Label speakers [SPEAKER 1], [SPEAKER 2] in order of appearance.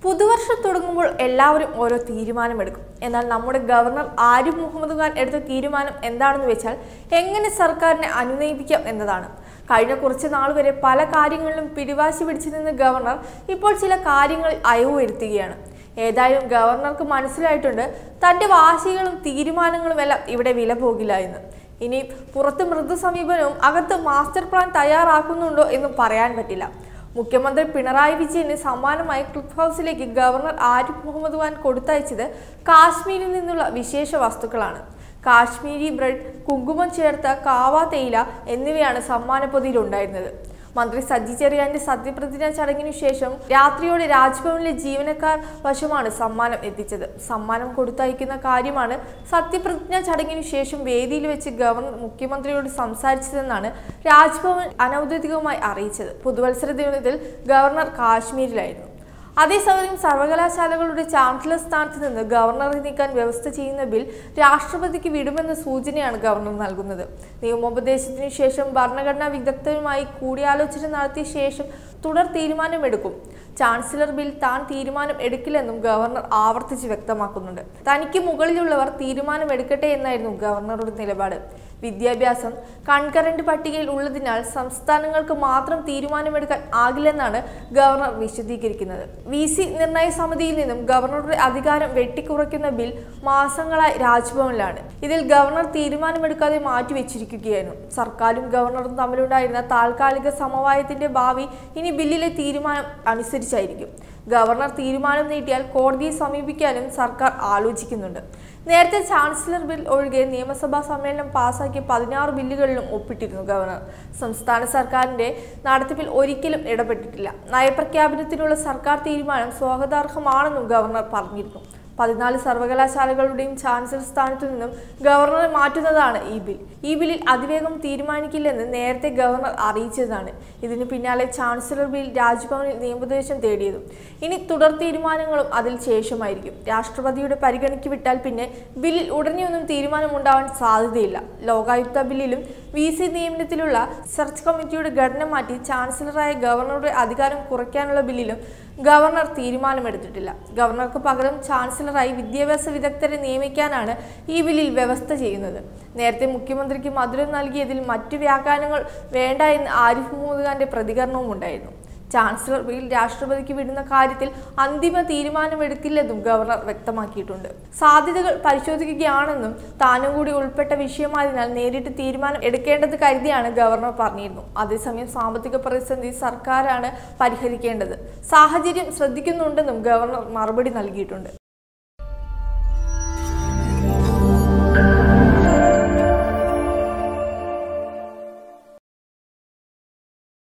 [SPEAKER 1] പുതുവർഷം തുടങ്ങുമ്പോൾ എല്ലാവരും ഓരോ തീരുമാനമെടുക്കും എന്നാൽ നമ്മുടെ ഗവർണർ ആരിഫ് മുഹമ്മദ് ഖാൻ എടുത്ത തീരുമാനം എന്താണെന്ന് വെച്ചാൽ എങ്ങനെ സർക്കാരിനെ അനുനയിപ്പിക്കാം എന്നതാണ് കഴിഞ്ഞ കുറച്ച് നാൾ വരെ പല കാര്യങ്ങളിലും പിടിവാശി പിടിച്ചു നിന്ന ഗവർണർ ഇപ്പോൾ ചില കാര്യങ്ങളിൽ അയവ് വരുത്തുകയാണ് ഏതായാലും ഗവർണർക്ക് മനസ്സിലായിട്ടുണ്ട് തന്റെ വാശികളും തീരുമാനങ്ങളും എല്ലാം ഇവിടെ വില പോകില്ല എന്ന് ഇനി പുറത്ത് മൃദു സമീപനവും അകത്ത് മാസ്റ്റർ പ്ലാൻ തയ്യാറാക്കുന്നുണ്ടോ എന്നും പറയാൻ പറ്റില്ല മുഖ്യമന്ത്രി പിണറായി വിജയന് സമ്മാനമായി ക്ലിഫ് ഹൗസിലേക്ക് ഗവർണർ ആരിഫ് മുഹമ്മദ് ഖാൻ കൊടുത്തയച്ചത് കാശ്മീരിൽ നിന്നുള്ള വിശേഷ വസ്തുക്കളാണ് കാശ്മീരി ബ്രെഡ് കുങ്കുമം ചേർത്ത കാവ തേയില എന്നിവയാണ് സമ്മാന പൊതിയിലുണ്ടായിരുന്നത് മന്ത്രി സജി ചെറിയാന്റെ സത്യപ്രതിജ്ഞാ ചടങ്ങിനു ശേഷം രാത്രിയോടെ രാജ്ഭവനിലെ ജീവനക്കാർ വശമാണ് സമ്മാനം എത്തിച്ചത് സമ്മാനം കൊടുത്തയക്കുന്ന കാര്യമാണ് സത്യപ്രതിജ്ഞാ ചടങ്ങിനു ശേഷം വേദിയിൽ വെച്ച് ഗവർണർ മുഖ്യമന്ത്രിയോട് സംസാരിച്ചതെന്നാണ് രാജ്ഭവൻ അനൌദ്യോഗികമായി അറിയിച്ചത് പുതുവത്സര ദിനത്തിൽ ഗവർണർ കാശ്മീരിലായിരുന്നു അതേസമയം സർവകലാശാലകളുടെ ചാൻസലർ സ്ഥാനത്ത് നിന്ന് ഗവർണറെ നീക്കാൻ വ്യവസ്ഥ ചെയ്യുന്ന ബിൽ രാഷ്ട്രപതിക്ക് വിടുമെന്ന സൂചനയാണ് ഗവർണർ നൽകുന്നത് നിയമോപദേശത്തിനു ശേഷം ഭരണഘടനാ വിദഗ്ധരുമായി കൂടിയാലോചന നടത്തിയ ശേഷം തുടർ തീരുമാനമെടുക്കും ചാൻസലർ ബിൽ താൻ തീരുമാനം എടുക്കില്ലെന്നും ഗവർണർ ആവർത്തിച്ച് വ്യക്തമാക്കുന്നുണ്ട് തനിക്ക് മുകളിലുള്ളവർ തീരുമാനം എടുക്കട്ടെ എന്നായിരുന്നു ഗവർണറുടെ നിലപാട് വിദ്യാഭ്യാസം കൺകറന്റ് പട്ടികയിൽ ഉള്ളതിനാൽ സംസ്ഥാനങ്ങൾക്ക് മാത്രം തീരുമാനമെടുക്കാൻ ആകില്ലെന്നാണ് ഗവർണർ വിശദീകരിക്കുന്നത് വി സി നിർണയ സമിതിയിൽ നിന്നും ഗവർണറുടെ അധികാരം വെട്ടിക്കുറയ്ക്കുന്ന ബിൽ മാസങ്ങളായി രാജ്ഭവനിലാണ് ഇതിൽ ഗവർണർ തീരുമാനമെടുക്കാതെ മാറ്റിവെച്ചിരിക്കുകയായിരുന്നു സർക്കാരും ഗവർണറും തമ്മിലുണ്ടായിരുന്ന താൽക്കാലിക സമവായത്തിന്റെ ഭാവി ഇനി ബില്ലിലെ തീരുമാനം അനുസരിച്ചായിരിക്കും ഗവർണർ തീരുമാനം നീട്ടിയാൽ കോടതിയെ സമീപിക്കാനും സർക്കാർ ആലോചിക്കുന്നുണ്ട് നേരത്തെ ചാൻസലർ ബിൽ ഒഴികെ നിയമസഭാ സമ്മേളനം പാസാക്കിയ പതിനാറ് ബില്ലുകളിലും ഒപ്പിട്ടിരുന്നു ഗവർണർ സംസ്ഥാന സർക്കാരിന്റെ നടത്തിപ്പിൽ ഒരിക്കലും ഇടപെട്ടിട്ടില്ല നയപ്രഖ്യാപനത്തിനുള്ള സർക്കാർ തീരുമാനം സ്വാഗതാർഹമാണെന്നും ഗവർണർ പറഞ്ഞിരുന്നു പതിനാല് സർവകലാശാലകളുടെയും ചാൻസലർ സ്ഥാനത്തു നിന്നും ഗവർണറെ മാറ്റുന്നതാണ് ഈ ബിൽ ഈ ബില്ലിൽ അതിവേഗം തീരുമാനിക്കില്ലെന്ന് നേരത്തെ ഗവർണർ അറിയിച്ചതാണ് ഇതിന് പിന്നാലെ ചാൻസലർ ബിൽ രാജ്ഭവനിൽ നിയമോപദേശം തേടിയതും ഇനി തുടർ തീരുമാനങ്ങളും അതിൽ ശേഷമായിരിക്കും രാഷ്ട്രപതിയുടെ പരിഗണിക്ക് വിട്ടാൽ പിന്നെ ബില്ലിൽ ഉടനെയൊന്നും തീരുമാനമുണ്ടാവാൻ സാധ്യതയില്ല ലോകായുക്ത ബില്ലിലും വി സി നിയമനത്തിലുള്ള സെർച്ച് കമ്മിറ്റിയുടെ ഘടന മാറ്റി ചാൻസലറായ ഗവർണറുടെ അധികാരം കുറയ്ക്കാനുള്ള ബില്ലിലും ഗവർണർ തീരുമാനമെടുത്തിട്ടില്ല ഗവർണർക്ക് പകരം ചാൻസലറായി വിദ്യാഭ്യാസ വിദഗ്ധരെ നിയമിക്കാനാണ് ഈ ബില്ലിൽ വ്യവസ്ഥ ചെയ്യുന്നത് നേരത്തെ മുഖ്യമന്ത്രിക്ക് മധുരം നൽകിയതിൽ മറ്റു വ്യാഖ്യാനങ്ങൾ വേണ്ട എന്ന് ആരിഫ് മുഹമ്മദ് ഖാന്റെ പ്രതികരണവും ഉണ്ടായിരുന്നു ചാൻസലർ ബിൽ രാഷ്ട്രപതിക്ക് വിടുന്ന കാര്യത്തിൽ അന്തിമ തീരുമാനമെടുക്കില്ലെന്നും ഗവർണർ വ്യക്തമാക്കിയിട്ടുണ്ട് സാധ്യതകൾ പരിശോധിക്കുകയാണെന്നും താനും കൂടി ഉൾപ്പെട്ട വിഷയമായതിനാൽ നേരിട്ട് തീരുമാനം എടുക്കേണ്ടത് കരുതിയാണ് ഗവർണർ പറഞ്ഞിരുന്നു അതേസമയം സാമ്പത്തിക പ്രതിസന്ധി സർക്കാരാണ് പരിഹരിക്കേണ്ടത് സാഹചര്യം ശ്രദ്ധിക്കുന്നുണ്ടെന്നും ഗവർണർ മറുപടി നൽകിയിട്ടുണ്ട്